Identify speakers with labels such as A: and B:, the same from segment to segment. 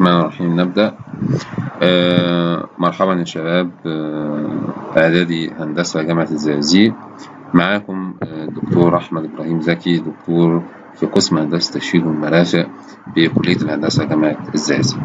A: الرحمن الرحيم نبدأ آه مرحبا يا شباب آه إعدادي هندسة جامعة الزقازيق معاكم آه دكتور أحمد إبراهيم زكي دكتور في قسم هندسة تشييد والمرافق بكلية الهندسة جامعة الزقازيق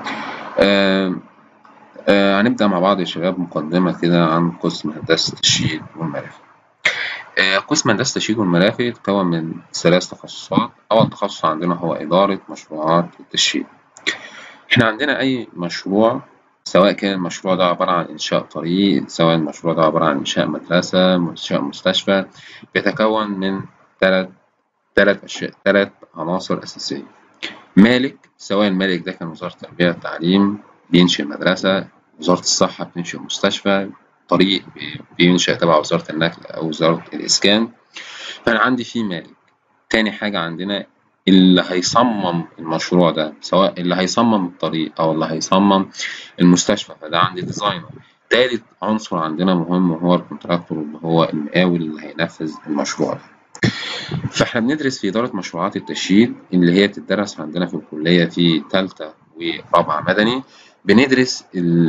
A: آه آه هنبدأ مع بعض يا شباب مقدمة كده عن قسم هندسة التشييد والمرافق آه، قسم هندسة التشييد والمرافق يتكون من ثلاث تخصصات أول تخصص عندنا هو إدارة مشروعات التشييد إحنا عندنا أي مشروع سواء كان المشروع ده عبارة عن إنشاء طريق سواء المشروع ده عبارة عن إنشاء مدرسة إنشاء مستشفى بيتكون من ثلاث ثلاث أشياء ثلاث عناصر أساسية مالك سواء المالك ده كان وزارة التربية والتعليم بينشئ مدرسة وزارة الصحة بتنشئ مستشفى طريق بينشأ تبع وزارة النقل أو وزارة الإسكان فأنا عندي فيه مالك تاني حاجة عندنا اللي هيصمم المشروع ده سواء اللي هيصمم الطريق أو اللي هيصمم المستشفى فده عندي ديزاينر تالت عنصر عندنا مهم وهو الكونتراكتور اللي هو المقاول اللي هينفذ المشروع ده فاحنا بندرس في إدارة مشروعات التشييد اللي هي بتدرس عندنا في الكلية في تالتة ورابعة مدني بندرس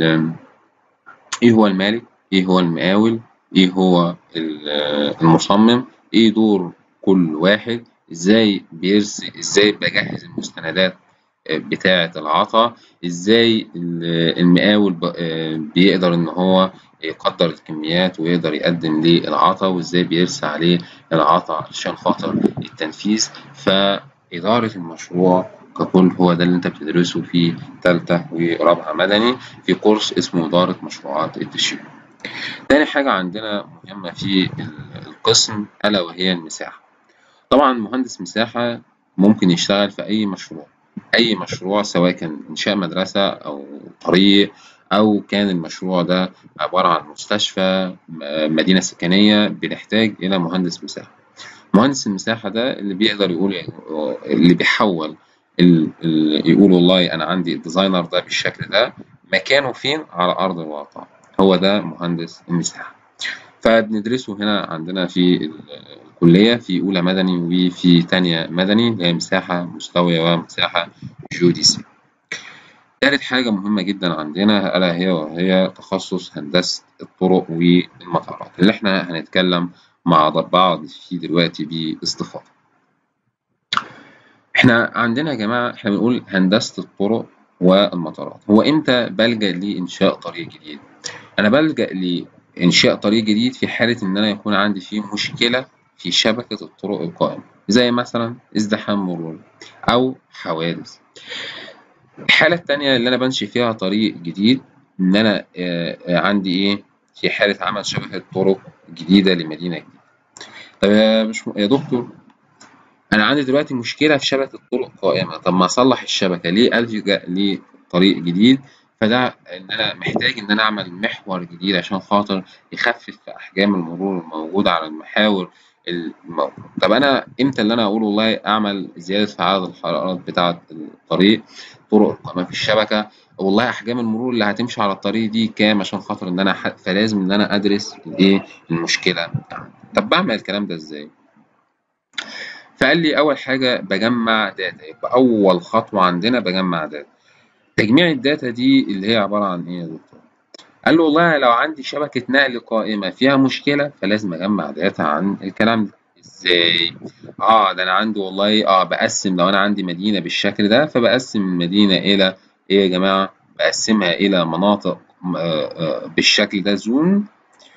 A: ايه هو المالك ايه هو المقاول ايه هو المصمم ايه دور كل واحد ازاي بيرسم ازاي بجهز المستندات بتاعة العطا ازاي المقاول بيقدر ان هو يقدر الكميات ويقدر يقدم للعطا وازاي بيرسى عليه العطا عشان خاطر التنفيذ فإدارة المشروع ككل هو ده اللي انت بتدرسه في تالتة ورابعة مدني في كورس اسمه إدارة مشروعات التشييد تاني حاجة عندنا مهمة في القسم ألا وهي المساحة طبعا مهندس مساحة ممكن يشتغل في أي مشروع أي مشروع سواء كان إنشاء مدرسة أو طريق أو كان المشروع ده عبارة عن مستشفى مدينة سكنية بنحتاج إلى مهندس مساحة مهندس المساحة ده اللي بيقدر يقول اللي بيحول يقول والله أنا عندي الديزاينر ده بالشكل ده مكانه فين على أرض الواقع هو ده مهندس المساحة فبندرسه هنا عندنا في الكلية في أولى مدني وفي تانية مدني اللي هي مساحة مستوية ومساحة جيوديسية تالت حاجة مهمة جدا عندنا ألا هي وهي تخصص هندسة الطرق والمطارات اللي احنا هنتكلم مع بعض فيه دلوقتي باستفاضة احنا عندنا يا جماعة احنا بنقول هندسة الطرق والمطارات هو امتى بلجأ لإنشاء طريق جديد أنا بلجأ لإنشاء طريق جديد في حالة إن أنا يكون عندي فيه مشكلة في شبكة الطرق القائمة زي مثلا ازدحام مرور أو حوادث الحالة التانية اللي أنا بنشئ فيها طريق جديد إن أنا عندي إيه في حالة عمل شبكة طرق جديدة لمدينة جديدة طب يا مش يا دكتور أنا عندي دلوقتي مشكلة في شبكة الطرق قائمة طب ما أصلح الشبكة ليه ألجأ لطريق جديد فده إن أنا محتاج إن أنا أعمل محور جديد عشان خاطر يخفف أحجام المرور الموجودة على المحاور الموجودة طب أنا إمتى اللي أنا أقول والله أعمل زيادة في عدد الحلقات بتاعة الطريق طرق القائمة في الشبكة والله أحجام المرور اللي هتمشي على الطريق دي كام عشان خاطر إن أنا ح... فلازم إن أنا أدرس الإيه المشكلة بتاعتي طب بعمل الكلام ده إزاي؟ فقال لي أول حاجة بجمع داتا يبقى أول خطوة عندنا بجمع داتا تجميع الداتا دي اللي هي عبارة عن إيه يا دكتور؟ قال له والله لو عندي شبكة نقل قائمة فيها مشكلة فلازم أجمع داتا عن الكلام ده إزاي؟ آه ده أنا عندي والله آه بقسم لو أنا عندي مدينة بالشكل ده فبقسم المدينة إلى إيه يا جماعة؟ بقسمها إلى مناطق بالشكل ده زون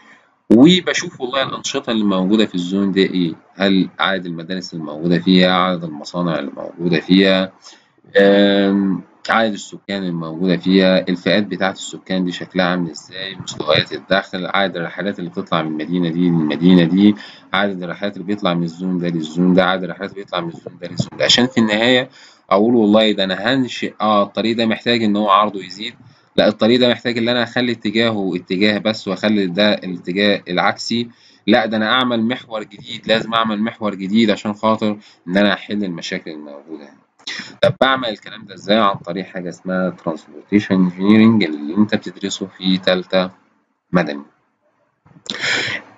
A: وبشوف والله الأنشطة اللي موجودة في الزون ده إيه هل عدد المدارس اللي موجودة فيها عدد المصانع اللي موجودة فيها عدد السكان الموجودة فيها الفئات بتاعة السكان دي شكلها عامل إزاي مستويات الدخل عدد الرحلات اللي بتطلع من المدينة دي للمدينة دي عدد الرحلات اللي بيطلع من الزون ده للزون ده عدد الرحلات اللي بيطلع من الزون ده للزون ده عشان في النهاية أقول والله ده أنا هنشئ آه الطريق ده محتاج إن هو عرضه يزيد لا الطريق ده محتاج ان انا اخلي اتجاهه اتجاه بس واخلي ده الاتجاه العكسي لا ده انا اعمل محور جديد لازم اعمل محور جديد عشان خاطر ان انا احل المشاكل الموجوده هنا طب بعمل الكلام ده ازاي عن طريق حاجه اسمها ترانسبورتيشن انجينيرنج اللي انت بتدرسه في ثالثه مدني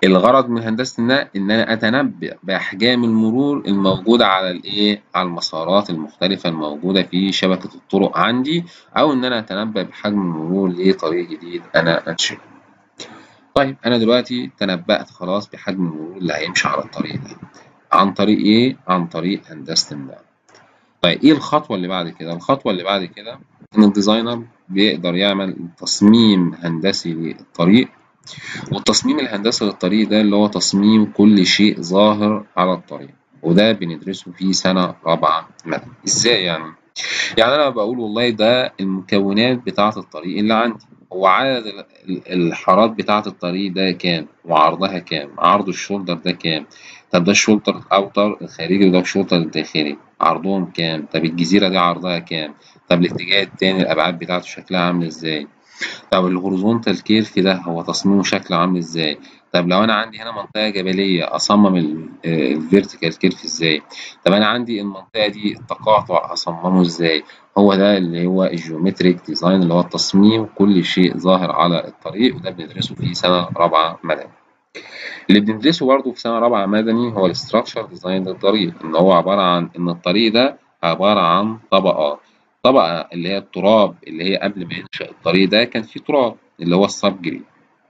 A: الغرض من هندسة النقل إن أنا أتنبأ بأحجام المرور الموجودة على الإيه؟ على المسارات المختلفة الموجودة في شبكة الطرق عندي أو إن أنا أتنبأ بحجم المرور لطريق جديد أنا أنشئه. طيب أنا دلوقتي تنبأت خلاص بحجم المرور اللي هيمشي على الطريق ده. عن طريق إيه؟ عن طريق هندسة النقل. طيب إيه الخطوة اللي بعد كده؟ الخطوة اللي بعد كده إن الديزاينر بيقدر يعمل تصميم هندسي للطريق والتصميم الهندسي للطريق ده اللي هو تصميم كل شيء ظاهر على الطريق وده بندرسه في سنة رابعة مدني ازاي يعني؟ يعني أنا بقول والله ده المكونات بتاعة الطريق اللي عندي هو عدد الحارات بتاعة الطريق ده كام وعرضها كام عرض الشولدر ده كام طب ده الشولدر الأوتر الخارجي وده الشولدر الداخلي عرضهم كام طب الجزيرة دي عرضها كام طب الاتجاه التاني الأبعاد بتاعته شكلها عامل ازاي طب الهوريزونتال كيرف ده هو تصميمه شكله عامل ازاي طب لو انا عندي هنا منطقه جبليه اصمم الفيرتيكال كيرف ازاي طب انا عندي المنطقه دي التقاطع اصممه ازاي هو ده اللي هو الجيومتريك ديزاين اللي هو التصميم كل شيء ظاهر على الطريق وده بندرسه في سنه رابعه مدني اللي بندرسه برضه في سنه رابعه مدني هو الاستراكشر ديزاين للطريق ان هو عباره عن ان الطريق ده عباره عن طبقات طبقة اللي هي التراب اللي هي قبل ما ينشأ الطريق ده كان في تراب اللي هو الصب جري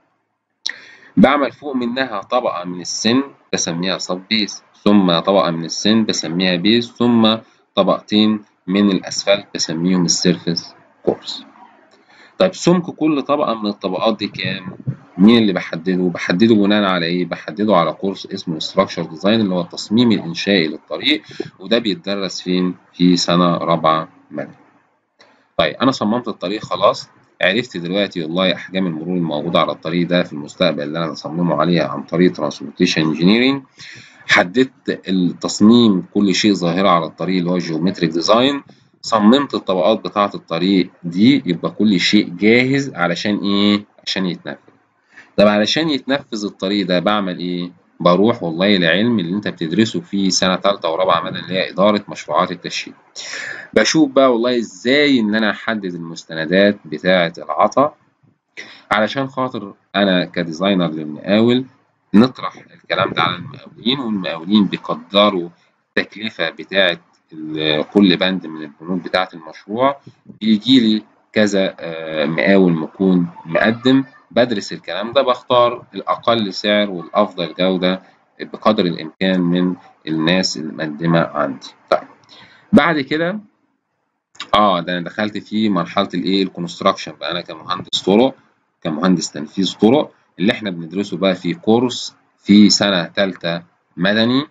A: بعمل فوق منها طبقة من السن بسميها صب بيس ثم طبقة من السن بسميها بيس ثم طبقتين من الأسفلت بسميهم السيرفيس كورس طيب سمك كل طبقة من الطبقات دي كام؟ مين اللي بحدده؟ بحدده بناء على إيه؟ بحدده على كورس اسمه ستراكشر ديزاين اللي هو التصميم الإنشائي للطريق وده بيتدرس فين؟ في سنة رابعة مدني. طيب أنا صممت الطريق خلاص عرفت دلوقتي والله أحجام المرور الموجودة على الطريق ده في المستقبل اللي أنا هصممه عليها عن طريق ترانسبورتيشن انجينيرنج حددت التصميم كل شيء ظاهرة على الطريق اللي هو الجيومتريك ديزاين صممت الطبقات بتاعة الطريق دي يبقى كل شيء جاهز علشان إيه؟ عشان يتنفذ طب علشان يتنفذ الطريق ده بعمل إيه؟ بروح والله العلم اللي انت بتدرسه في سنة تالتة ورابعة مدني اللي هي إدارة مشروعات التشييد بشوف بقى والله ازاي ان انا احدد المستندات بتاعة العطا علشان خاطر انا كديزاينر للمقاول نطرح الكلام ده على المقاولين والمقاولين بيقدروا التكلفة بتاعة كل بند من البنود بتاعة المشروع بيجي لي كذا مقاول مكون مقدم بدرس الكلام ده بختار الأقل سعر والأفضل جودة بقدر الإمكان من الناس المقدمة عندي طيب بعد كده اه ده انا دخلت في مرحله الايه الكونستراكشن بقى انا كمهندس طرق كمهندس تنفيذ طرق اللي احنا بندرسه بقى في كورس في سنه ثالثه مدني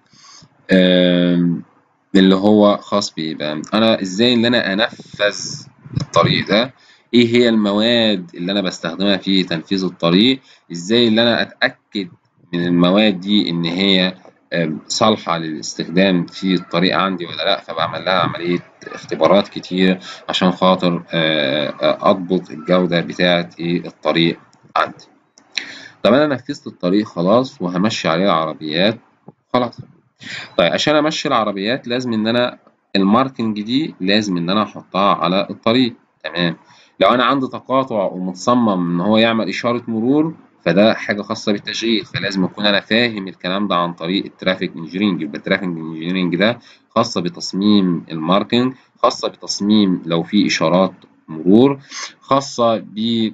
A: اللي هو خاص بايه بقى انا ازاي ان انا انفذ الطريق ده ايه هي المواد اللي انا بستخدمها في تنفيذ الطريق ازاي ان انا اتاكد من المواد دي ان هي صالحة للاستخدام في الطريق عندي ولا لأ فبعمل لها عملية اختبارات كتير عشان خاطر أضبط الجودة بتاعة الطريق عندي طب أنا نفذت الطريق خلاص وهمشي عليه العربيات خلاص طيب عشان أمشي العربيات لازم إن أنا الماركنج دي لازم إن أنا أحطها على الطريق تمام لو أنا عندي تقاطع ومتصمم إن هو يعمل إشارة مرور فده حاجة خاصة بالتشغيل فلازم أكون أنا فاهم الكلام ده عن طريق الترافيك انجينيرنج يبقى الترافيك انجينيرنج ده خاصة بتصميم الماركينج خاصة بتصميم لو في إشارات مرور خاصة ب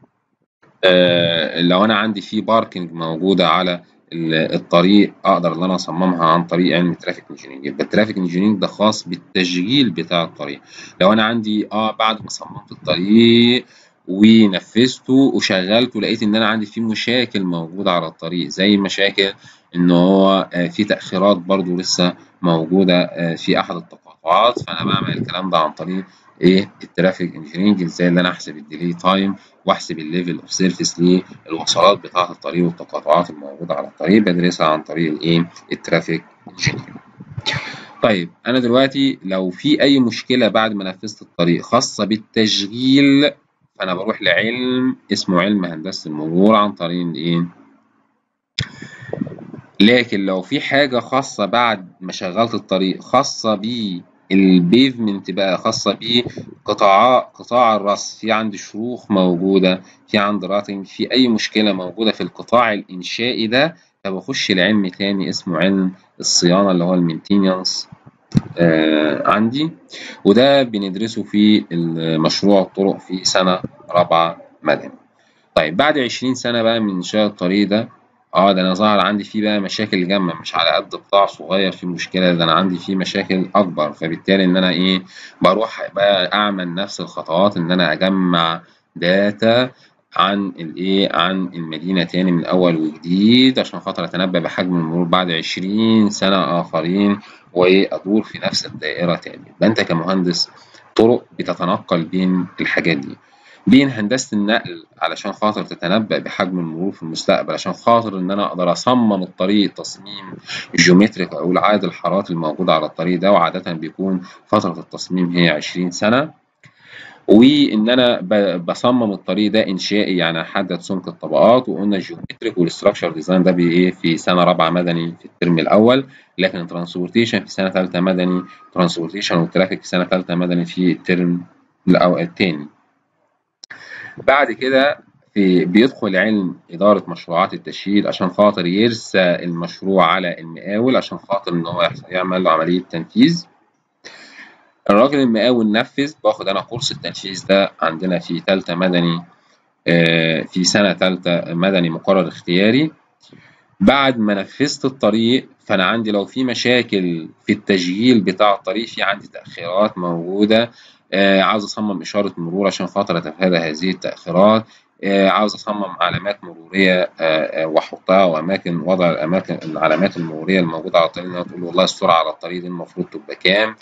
A: آه لو أنا عندي في باركينج موجودة على الطريق أقدر إن أنا أصممها عن طريق علم الترافيك انجينيرنج يبقى الترافيك انجينيرنج ده خاص بالتشغيل بتاع الطريق لو أنا عندي أه بعد ما صممت الطريق ونفذته وشغلته لقيت ان انا عندي فيه مشاكل موجوده على الطريق زي مشاكل ان هو في تاخيرات برضو لسه موجوده في احد التقاطعات فانا بعمل الكلام ده عن طريق ايه الترافيك انجينيرنج ازاي ان انا احسب الديلي تايم واحسب الليفل اوف سيرفيس للوصلات بتاعه الطريق والتقاطعات الموجوده على الطريق بدرسها عن طريق الايه الترافيك انجينيرنج طيب انا دلوقتي لو في اي مشكله بعد ما نفذت الطريق خاصه بالتشغيل فانا بروح لعلم اسمه علم هندسه المرور عن طريق الايه لكن لو في حاجه خاصه بعد ما شغلت الطريق خاصه البيفمنت بقى خاصة بقطاع قطاع الرص في عندي شروخ موجودة في عندي راتنج في أي مشكلة موجودة في القطاع الإنشائي ده فبخش لعلم تاني اسمه علم الصيانة اللي هو المينتيننس آه عندي وده بندرسه في مشروع الطرق في سنة رابعة مدني طيب بعد 20 سنة بقى من إنشاء الطريق ده اه ده انا ظهر عندي فيه بقى مشاكل جامة مش على قد قطاع صغير في مشكلة ده انا عندي فيه مشاكل اكبر فبالتالي ان انا ايه بروح بقى اعمل نفس الخطوات ان انا اجمع داتا عن الايه عن المدينة تاني من اول وجديد عشان خاطر اتنبأ بحجم المرور بعد 20 سنة اخرين وادور في نفس الدائرة تاني يبقى انت كمهندس طرق بتتنقل بين الحاجات دي بين هندسة النقل علشان خاطر تتنبأ بحجم المرور في المستقبل عشان خاطر إن أنا أقدر أصمم الطريق تصميم جيومتريك أو عدد الحارات الموجودة على الطريق ده وعادة بيكون فترة التصميم هي 20 سنة وإن أنا بصمم الطريق ده إنشائي يعني أحدد سمك الطبقات وقلنا الجيومتريك والاستراكشر ديزاين ده بإيه في سنة رابعة مدني في الترم الأول لكن الترانسبورتيشن في سنة ثالثة مدني ترانسبورتيشن والترافيك في سنة ثالثة مدني في الترم الأول الثاني بعد كده في بيدخل علم إدارة مشروعات التشييد عشان خاطر يرسى المشروع على المقاول عشان خاطر إن هو يعمل له عملية تنفيذ الراجل المقاول نفذ باخد أنا كورس التنفيذ ده عندنا في تالتة مدني في سنة تالتة مدني مقرر اختياري بعد ما نفذت الطريق فأنا عندي لو في مشاكل في التشغيل بتاع الطريق في عندي تأخيرات موجودة آه عاوز اصمم اشاره مرور عشان خاطر اتفادى هذه التاخيرات آه عاوز اصمم علامات مروريه آه واحطها واماكن وضع الاماكن العلامات المروريه الموجوده على الطريق انها تقول والله السرعه على الطريق دي المفروض تبقى كام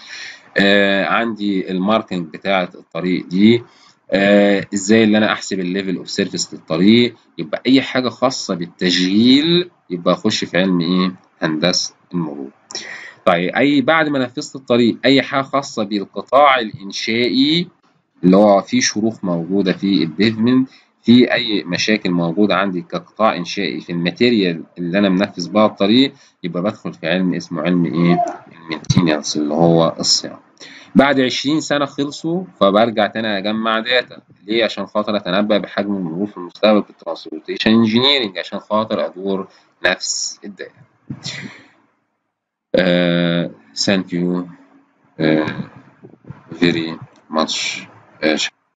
A: عندي الماركنج بتاعه الطريق دي ازاي اللي انا احسب الليفل اوف سيرفيس للطريق يبقى اي حاجه خاصه بالتشغيل يبقى اخش في علم ايه هندسه المرور طيب اي بعد ما نفذت الطريق اي حاجه خاصه بالقطاع الانشائي اللي هو فيه شروخ موجوده في البيفمنت في اي مشاكل موجوده عندي كقطاع انشائي في الماتيريال اللي انا منفذ بها الطريق يبقى بدخل في علم اسمه علم ايه المينتيننس اللي هو الصيانه بعد 20 سنه خلصوا فبرجع تاني اجمع داتا ليه عشان خاطر اتنبأ بحجم المرور في المستقبل بالترانسبورتيشن انجينيرنج عشان خاطر ادور نفس الداتا Uh, thank you uh, very much. Uh,